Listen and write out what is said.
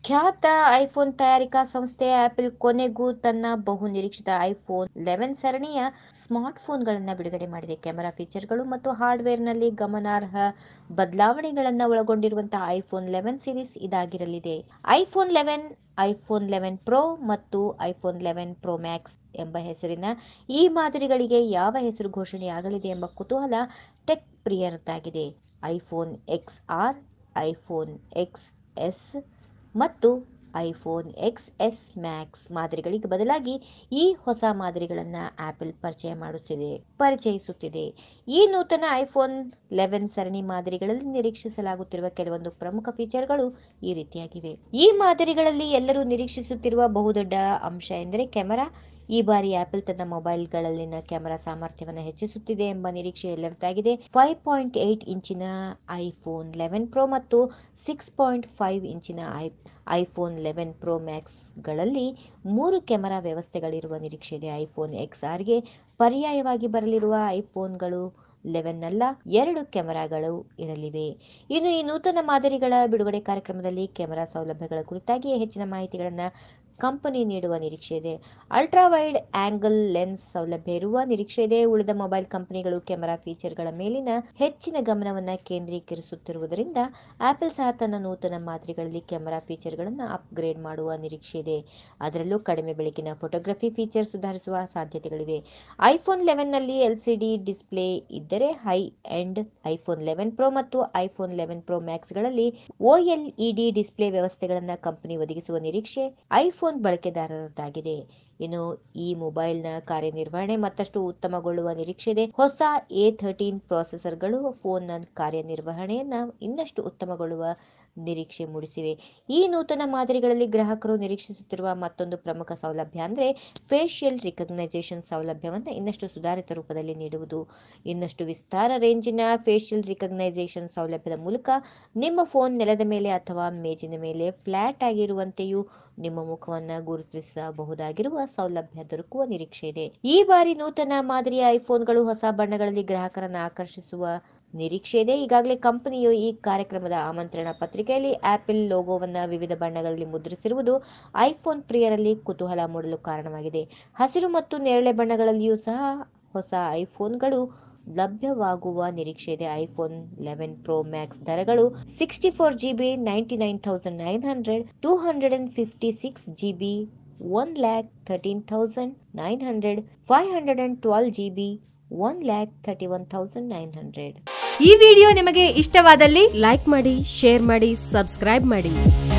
ಖ್ಯಾತ ಐಫೋನ್ ತಯಾರಿಕಾ ಸಂಸ್ಥೆ ಆಪಲ್ ಕೊನೆಗೂ ತನ್ನ ಬಹು ನಿರೀಕ್ಷಿತ ಐಫೋನ್ ಲೆವೆನ್ ಸರಣಿಯ ಸ್ಮಾರ್ಟ್ ಫೋನ್ಗಳನ್ನು ಬಿಡುಗಡೆ ಮಾಡಿದೆ ಕ್ಯಾಮೆರಾ ಫೀಚರ್ಗಳು ಮತ್ತು ಹಾರ್ಡ್ವೇರ್ನಲ್ಲಿ ಗಮನಾರ್ಹ ಬದಲಾವಣೆಗಳನ್ನು ಒಳಗೊಂಡಿರುವಂತಹ ಐಫೋನ್ ಲೆವೆನ್ ಸೀರೀಸ್ ಇದಾಗಿರಲಿದೆ iPhone eleven iPhone eleven Pro ಮತ್ತು ಐಫೋನ್ ಲೆವೆನ್ ಪ್ರೋ ಮ್ಯಾಕ್ಸ್ ಎಂಬ ಹೆಸರಿನ ಈ ಮಾದರಿಗಳಿಗೆ ಯಾವ ಹೆಸರು ಘೋಷಣೆಯಾಗಲಿದೆ ಎಂಬ ಕುತೂಹಲ ಟೆಕ್ ಪ್ರಿಯರದ್ದಾಗಿದೆ iPhone X R iPhone X S ಮತ್ತು ಐಫೋನ್ ಎಕ್ಸ್ ಎಸ್ ಮ್ಯಾಕ್ಸ್ ಮಾದರಿಗಳಿಗೆ ಬದಲಾಗಿ ಈ ಹೊಸ ಮಾದರಿಗಳನ್ನು ಆಪಲ್ ಪರಿಚಯ ಮಾಡುತ್ತಿದೆ ಪರಿಚಯಿಸುತ್ತಿದೆ ಈ ನೂತನ ಐಫೋನ್ ಲೆವೆನ್ ಸರಣಿ ಮಾದರಿಗಳಲ್ಲಿ ನಿರೀಕ್ಷಿಸಲಾಗುತ್ತಿರುವ ಕೆಲವೊಂದು ಪ್ರಮುಖ ಫೀಚರ್ಗಳು ಈ ರೀತಿಯಾಗಿವೆ ಈ ಮಾದರಿಗಳಲ್ಲಿ ಎಲ್ಲರೂ ನಿರೀಕ್ಷಿಸುತ್ತಿರುವ ಬಹುದೊಡ್ಡ ಅಂಶ ಎಂದರೆ ಕ್ಯಾಮೆರಾ ಈ ಬಾರಿ ಆಪಲ್ ತನ್ನ ಮೊಬೈಲ್ಗಳಲ್ಲಿನ ಕ್ಯಾಮೆರಾ ಸಾಮರ್ಥ್ಯವನ್ನು ಹೆಚ್ಚಿಸುತ್ತಿದೆ ಎಂಬ ನಿರೀಕ್ಷೆ ಎಲ್ಲರದ್ದಾಗಿದೆ ಫೈವ್ ಪಾಯಿಂಟ್ ಏಟ್ ಇಂಚಿನ ಐಫೋನ್ ಲೆವೆನ್ ಪ್ರೋ ಮತ್ತು ಸಿಕ್ಸ್ ಪಾಯಿಂಟ್ ಫೈವ್ ಇಂಚಿನ ಐ ಐಫೋನ್ ಲೆವೆನ್ ಪ್ರೋ ಮ್ಯಾಕ್ಸ್ಗಳಲ್ಲಿ ಮೂರು ಕ್ಯಾಮೆರಾ ವ್ಯವಸ್ಥೆಗಳಿರುವ ನಿರೀಕ್ಷೆ ಇದೆ ಐಫೋನ್ ಎಕ್ಸ್ ಆರ್ಗೆ ಪರ್ಯಾಯವಾಗಿ ಬರಲಿರುವ ಐಫೋನ್ಗಳು ಲೆವೆನ್ ಅಲ್ಲ ಎರಡು ಕ್ಯಾಮೆರಾಗಳು ಇರಲಿವೆ ಇನ್ನು ಈ ನೂತನ ಮಾದರಿಗಳ ಬಿಡುಗಡೆ ಕಾರ್ಯಕ್ರಮದಲ್ಲಿ ಕ್ಯಾಮೆರಾ ಸೌಲಭ್ಯಗಳ ಕುರಿತಾಗಿ ಹೆಚ್ಚಿನ ಮಾಹಿತಿಗಳನ್ನು ಕಂಪನಿ ನೀಡುವ ನಿರೀಕ್ಷೆ ಇದೆ ಅಲ್ಟ್ರಾ ವೈಡ್ ಆಂಗಲ್ ಲೆನ್ಸ್ ಸೌಲಭ್ಯ ಇರುವ ನಿರೀಕ್ಷೆ ಇದೆ ಉಳಿದ ಮೊಬೈಲ್ ಕಂಪನಿಗಳು ಕ್ಯಾಮೆರಾ ಫೀಚರ್ಗಳ ಮೇಲಿನ ಹೆಚ್ಚಿನ ಗಮನವನ್ನು ಕೇಂದ್ರೀಕರಿಸುತ್ತಿರುವುದರಿಂದ ಆಪಲ್ ಸಹ ತನ್ನ ನೂತನ ಮಾದರಿಗಳಲ್ಲಿ ಕ್ಯಾಮೆರಾ ಫೀಚರ್ಗಳನ್ನು ಅಪ್ಗ್ರೇಡ್ ಮಾಡುವ ನಿರೀಕ್ಷೆ ಇದೆ ಅದರಲ್ಲೂ ಕಡಿಮೆ ಬೆಳಕಿನ ಫೋಟೋಗ್ರಫಿ ಫೀಚರ್ ಸುಧಾರಿಸುವ ಸಾಧ್ಯತೆಗಳಿವೆ ಐಫೋನ್ ಲೆವೆನ್ನಲ್ಲಿ ಎಲ್ಸಿಡಿ ಡಿಸ್ಪ್ಲೇ ಇದ್ದರೆ high end iPhone eleven Pro ಮತ್ತು ಐಫೋನ್ ಲೆವೆನ್ ಪ್ರೋ ಮ್ಯಾಕ್ಸ್ಗಳಲ್ಲಿ ಒಎಲ್ಇಡಿ ಡಿಸ್ಪ್ಲೇ ವ್ಯವಸ್ಥೆಗಳನ್ನು ಕಂಪನಿ ಒದಗಿಸುವ ನಿರೀಕ್ಷೆ ಐಫೋನ್ ಬಳಕೆದಾರರದ್ದಾಗಿದೆ ಇನ್ನು ಈ ಮೊಬೈಲ್ನ ಕಾರ್ಯನಿರ್ವಹಣೆ ಮತ್ತಷ್ಟು ಉತ್ತಮಗೊಳ್ಳುವ ನಿರೀಕ್ಷೆ ಇದೆ ಹೊಸ ಎ ಥರ್ಟೀನ್ ಪ್ರಾಸೆಸರ್ಗಳು ಫೋನ್ನ ಕಾರ್ಯನಿರ್ವಹಣೆಯನ್ನ ಇನ್ನಷ್ಟು ಉತ್ತಮಗೊಳ್ಳುವ ನಿರೀಕ್ಷೆ ಮೂಡಿಸಿವೆ ಈ ನೂತನ ಮಾದರಿಗಳಲ್ಲಿ ಗ್ರಾಹಕರು ನಿರೀಕ್ಷಿಸುತ್ತಿರುವ ಮತ್ತೊಂದು ಪ್ರಮುಖ ಸೌಲಭ್ಯ ಅಂದರೆ ಫೇಶಿಯಲ್ ರಿಕಗ್ನೈಸೇಷನ್ ಸೌಲಭ್ಯವನ್ನು ಇನ್ನಷ್ಟು ಸುಧಾರಿತ ರೂಪದಲ್ಲಿ ನೀಡುವುದು ಇನ್ನಷ್ಟು ವಿಸ್ತಾರ ರೇಂಜಿನ ಫೇಶಿಯಲ್ ರಿಕಗ್ನೈಸೇಷನ್ ಸೌಲಭ್ಯದ ಮೂಲಕ ನಿಮ್ಮ ಫೋನ್ ನೆಲದ ಮೇಲೆ ಅಥವಾ ಮೇಜಿನ ಮೇಲೆ ಫ್ಲಾಟ್ ಆಗಿರುವಂತೆಯೂ ನಿಮ್ಮ ಮುಖವನ್ನು ಗುರುತಿಸಬಹುದಾಗಿರುವ ಸೌಲಭ್ಯ ದೊರಕುವ ನಿರೀಕ್ಷೆ ಇದೆ ಈ ಬಾರಿ ನೂತನ ಮಾದರಿಯ ಐಫೋನ್ಗಳು ಹೊಸ ಬಣ್ಣಗಳಲ್ಲಿ ಗ್ರಾಹಕರನ್ನು ಆಕರ್ಷಿಸುವ ನಿರೀಕ್ಷೆ ಇದೆ ಈಗಾಗಲೇ ಕಂಪನಿಯು ಈ ಕಾರ್ಯಕ್ರಮದ ಆಮಂತ್ರಣ ಪತ್ರಿಕೆಯಲ್ಲಿ ಆಪಲ್ ಲೋಗೋವನ್ನು ವಿವಿಧ ಬಣ್ಣಗಳಲ್ಲಿ ಮುದ್ರಿಸಿರುವುದು ಐಫೋನ್ ಪ್ರಿಯರಲ್ಲಿ ಕುತೂಹಲ ಮೂಡಲು ಕಾರಣವಾಗಿದೆ ಹಸಿರು ಮತ್ತು ನೇರಳೆ ಬಣ್ಣಗಳಲ್ಲಿಯೂ ಸಹ ಹೊಸ ಐಫೋನ್ಗಳು ಲಭ್ಯವಾಗುವ ನಿರೀಕ್ಷೆ ಇದೆ ಐಫೋನ್ ಲೆವೆನ್ ಪ್ರೋ ಮ್ಯಾಕ್ಸ್ ದರಗಳು sixty four GB ninety nine thousand nine hundred two hundred and fifty six GB one lakh thirteen thousand nine hundred five hundred and twelve GB one lakh thirty one thousand nine hundred ಈ video ನಿಮಗೆ ಇಷ್ಟವಾದಲ್ಲಿ like ಮಾಡಿ share ಮಾಡಿ subscribe ಮಾಡಿ